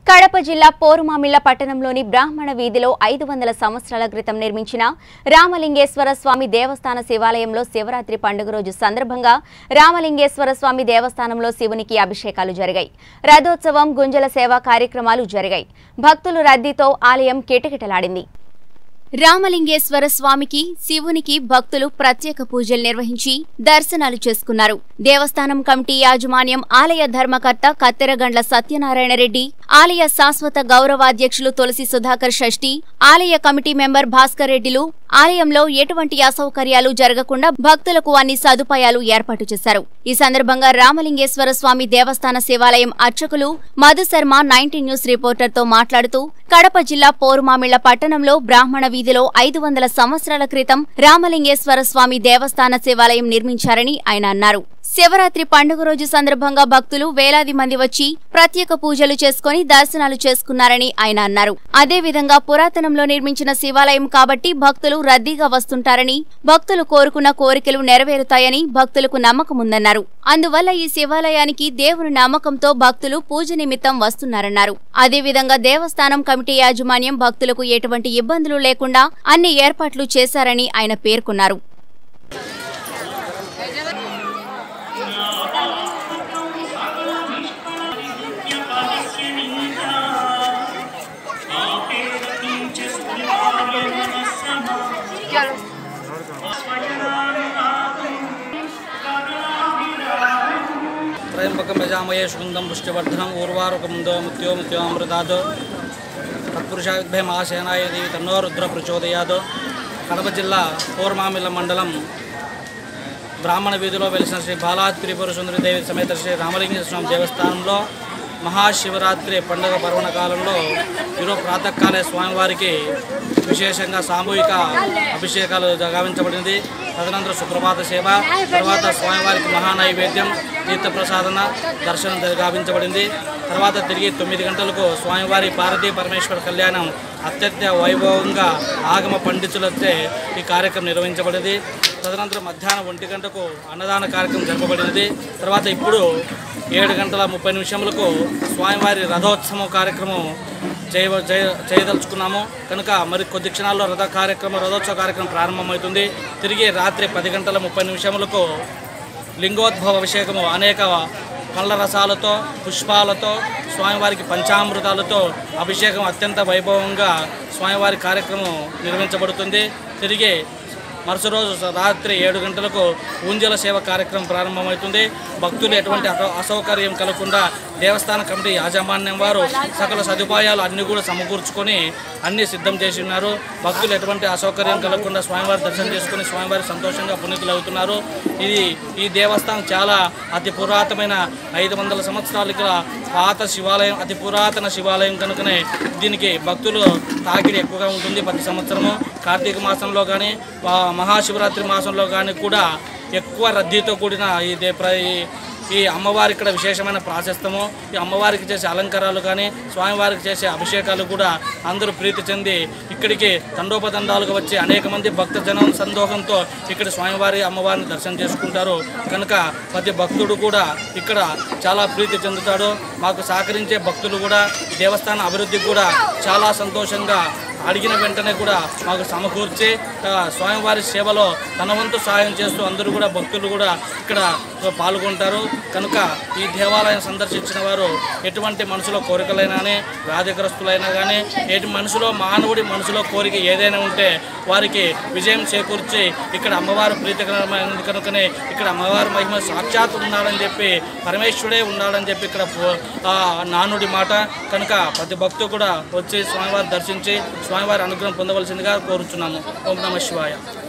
కడప జిల్లా పోరుమామిళ్ల పట్టణంలోని బ్రాహ్మణ వీధిలో ఐదు వందల సంవత్సరాల క్రితం నిర్మించిన రామలింగేశ్వర స్వామి దేవస్థాన శివాలయంలో శివరాత్రి పండుగ రోజు సందర్భంగా రామలింగేశ్వర స్వామి దేవస్థానంలో శివునికి అభిషేకాలు జరిగాయి రథోత్సవం గుంజల సేవ కార్యక్రమాలు జరిగాయి భక్తులు రద్దీతో ఆలయం కిటకిటలాడింది రామలింగేశ్వర స్వామికి శివునికి భక్తులు ప్రత్యేక పూజలు నిర్వహించి దర్శనాలు చేసుకున్నారు దేవస్థానం కమిటీ యాజమాన్యం ఆలయ ధర్మకర్త కత్తెరగండ్ల సత్యనారాయణ రెడ్డి ఆలయ శాశ్వత గౌరవాధ్యక్షులు తులసి సుధాకర్ షష్ఠి ఆలయ కమిటీ మెంబర్ భాస్కర్ రెడ్డిలు ఆలయంలో ఎటువంటి అసౌకర్యాలు జరగకుండా భక్తులకు అన్ని సదుపాయాలు ఏర్పాటు చేశారు ఈ సందర్భంగా రామలింగేశ్వర స్వామి దేవస్థాన శివాలయం అర్చకులు మధుశర్మ నైన్టీన్ న్యూస్ రిపోర్టర్తో మాట్లాడుతూ కడప జిల్లా పోరుమామిళ్ల పట్టణంలో బ్రాహ్మణ వీధిలో ఐదు వందల సంవత్సరాల క్రితం రామలింగేశ్వర స్వామి దేవస్థాన శివాలయం నిర్మించారని ఆయన అన్నారు శివరాత్రి పండుగ రోజు సందర్భంగా భక్తులు వేలాది మంది వచ్చి ప్రత్యేక పూజలు చేసుకుని దర్శనాలు చేసుకున్నారని ఆయన అన్నారు అదేవిధంగా పురాతనంలో నిర్మించిన శివాలయం కాబట్టి భక్తులు రద్దీగా వస్తుంటారని భక్తులు కోరుకున్న కోరికలు నెరవేరుతాయని భక్తులకు నమ్మకముందన్నారు అందువల్ల ఈ శివాలయానికి దేవుని నమ్మకంతో భక్తులు పూజ నిమిత్తం వస్తున్నారన్నారు అదేవిధంగా దేవస్థానం కమిటీ యాజమాన్యం భక్తులకు ఎటువంటి ఇబ్బందులు లేకుండా అన్ని ఏర్పాట్లు చేశారని ఆయన పేర్కొన్నారు త్రయంబకం యజామయే సుగంధం పుష్టివర్ధనం ఊర్వారుకముందో ముత్యో ముత్యోమృతాద్ తత్పురుషాయుద్ధే మహాసేనాయ దేవి తన్నో రుద్ర ప్రచోదయాద్ కడప జిల్లా పూర్మామిల్ల మండలం బ్రాహ్మణ వీధిలో వెలిసిన శ్రీ బాలా త్రిపుర సుందరి దేవి సమేత శ్రీ రామలింగేశ్వర స్వామి దేవస్థానంలో మహాశివరాత్రి పండుగ పర్వణ కాలంలో ఈరోజు ప్రాతకాలే స్వామివారికి విశేషంగా సామూహిక అభిషేకాలు గావించబడింది తదనంతరం సుప్రభాత సేవ తర్వాత స్వామివారికి మహానైవేద్యం తీర్థప్రసాదన దర్శనం గావించబడింది తర్వాత తిరిగి తొమ్మిది గంటలకు స్వామివారి పార్వతీ పరమేశ్వర కళ్యాణం అత్యంత వైభవంగా ఆగమ పండితులతో ఈ కార్యక్రమం నిర్వహించబడింది తదనంతరం మధ్యాహ్నం ఒంటి గంటకు అన్నదాన కార్యక్రమం జరపబడినది తర్వాత ఇప్పుడు ఏడు గంటల ముప్పై నిమిషములకు స్వామివారి రథోత్సవం కార్యక్రమం చేయ చేయ- చేయదలుచుకున్నాము కనుక మరి కొద్ది క్షణాల్లో రథ కార్యక్రమం రథోత్సవ కార్యక్రమం ప్రారంభమవుతుంది తిరిగి రాత్రి పది గంటల ముప్పై నిమిషములకు లింగోద్భవ అభిషేకము అనేక పళ్ళ రసాలతో పుష్పాలతో స్వామివారికి పంచామృతాలతో అభిషేకం అత్యంత వైభవంగా స్వామివారి కార్యక్రమం నిర్వహించబడుతుంది తిరిగి మరుసటి రోజు స- రాత్రి ఏడు గంటలకు ఊంజల సేవ కార్యక్రమం ప్రారంభమవుతుంది భక్తులు ఎటువంటి అసౌ- అసౌకర్యం కలగకుండా దేవస్థాన కమిటీ యాజమాన్యం వారు సకల సదుపాయాలు అన్ని కూడా సమకూర్చుకొని అన్ని సిద్ధం చేసి ఉన్నారు భక్తులు ఎటువంటి అసౌకర్యం కలగకుండా స్వామివారి దర్శనం చేసుకుని స్వామివారి సంతోషంగా పునీతులు అవుతున్నారు ఇది ఈ దేవస్థానం చాలా అతి పురాతనమైన ఐదు వందల సంవత్సరాల గల పాత శివాలయం అతి పురాతన శివాలయం కనుకనే దీనికి భక్తులు తాకిడి ఎక్కువగా ఉంటుంది ప్రతి సంవత్సరము కార్తీక మాసంలో కానీ మహాశివరాత్రి మాసంలో కానీ కూడా ఎక్కువ రద్దీతో కూడిన ఈ దే ప్ర- ఈ- ఈ అమ్మవారి ఇక్కడ విశేషమైన ప్రాశస్తము ఈ అమ్మవారికి చేసే అలంకారాలు కానీ స్వామివారికి చేసే అభిషేకాలు కూడా అందరూ ప్రీతి చెంది ఇక్కడికి తండోపతండాలుగా వచ్చి అనేక మంది భక్త జనం సందోహంతో ఇక్కడ స్వామివారి అమ్మవారిని దర్శనం చేసుకుంటారు కనుక ప్రతి భక్తుడు కూడా ఇక్కడ చాలా ప్రీతి చెందుతాడు మాకు సహకరించే భక్తులు కూడా దేవస్థాన అభివృద్ధికి కూడా చాలా సంతోషంగా అడిగిన వెంటనే కూడా మాకు సమకూర్చి ఆ, స్వామివారి సేవలో తన వంతు సహాయం చేస్తూ అందరూ కూడా భక్తులు కూడా ఇక్కడ పాల్గొంటారు కనుక ఈ దేవాలయం సందర్శించిన వారు ఎటువంటి మనసులో కోరికలైనా కానీ వ్యాధిగ్రస్తులైనా కానీ ఎటు మనసులో మానవుడి మనసులో కోరిక ఏదైనా ఉంటే వారికి విజయం చేకూర్చి ఇక్కడ అమ్మవారు ప్రీతికరమైనది కనుకనే ఇక్కడ అమ్మవారి మహిమ సాక్షాత్ ఉన్నాడని చెప్పి పరమేశ్వరుడే ఉన్నాడని చెప్పి ఇక్కడ పో- ఆ నానుడి మాట కనుక ప్రతి భక్తుడు కూడా వచ్చి స్వామివారి దర్శించి స్వామివారి అనుగ్రహం పొందవలసిందిగా కోరుచున్నాము ఓం నమ శివాయ